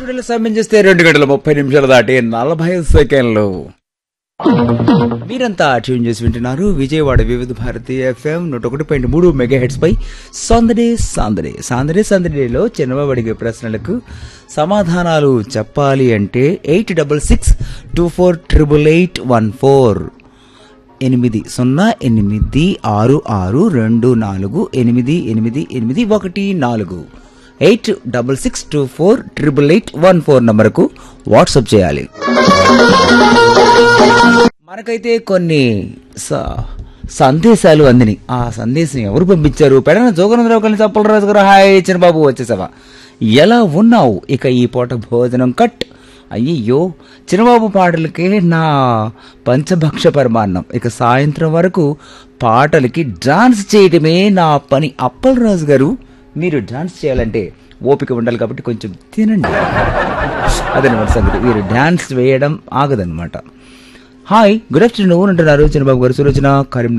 స్టూడియోలో సమయం చేస్తే రెండు గంటల ముప్పై నిమిషాలు దాటి నలభై సెకండ్లు మీరంతా ట్యూన్ చేసి వింటున్నారు విజయవాడ వివిధ భారతి ఎఫ్ఎం నూట ఒకటి పాయింట్ మూడు మెగా హెడ్స్ పై సందడే సాందడే సాందడే సందడేలో చిన్నవాడిగే ప్రశ్నలకు సమాధానాలు చెప్పాలి అంటే eight double six two four triple eight one four ఎనిమిది సున్నా ఎనిమిది ఆరు ఆరు రెండు నాలుగు ఎనిమిది ఎనిమిది ఎనిమిది ఒకటి నాలుగు eight double six two four triple eight one four నంబర్కు వాట్సాప్ చేయాలి మనకైతే కొన్ని స- సందేశాలు అందిని ఆ సందేశం ఎవరు పంపించారు పెడన జోగనందరావు కలిసి అప్పల రాజు గారు హాయ్ చిన్నబాబు వచ్చేసావా ఎలా ఉన్నావు ఇక ఈ పూట భోజనం కట్ అయ్యయ్యో చిన్నబాబు పాటలకి నా పంచభక్ష పరమాన్నం ఇక సాయంత్రం వరకు పాటలకి డాన్స్ చేయడమే నా పని అప్పలరాజు గారు మీరు డాన్స్ చేయాలంటే ఓపిక ఉండాలి కాబట్టి కొంచెం తినండి అదనమాట సంగతి మీరు డాన్స్ వేయడం ఆగదనమాట హాయ్ గుడ్ ఆఫ్టర్నూన్ అంటున్నారు చిన్నబాబు గారు సులోచన కరీం